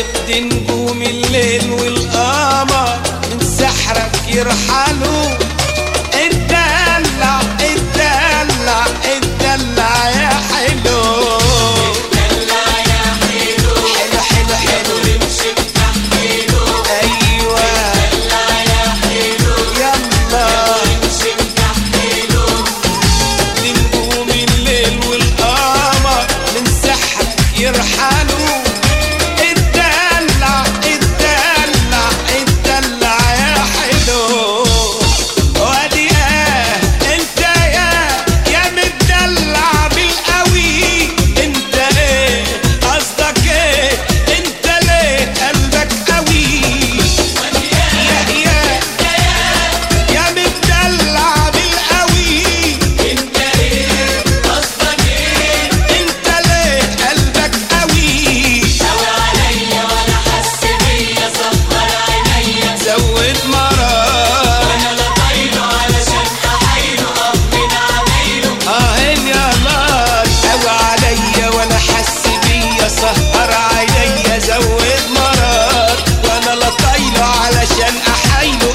دي نجوم الليل والقمر من سحرك يرحلوا اتدلع اتدلع اتدلع يا حلو حلو حلو حلو ايوه يلا دي نجوم الليل والقمر من سحرك يرحلوا اتدلع اتدلع اتدلع يا حلو وادي اه انت يا يا متدلع بالقوي انت ايه قصدك ايه انت ليه قلبك قوي يا يا يا متدلع بالقوي انت ايه قصدك ايه انت ليه قلبك قوي زود مرار اهين يا نار قوي عليا وانا حس بيا سهر عينيا زود مرار وانا لا طايله علشان احايله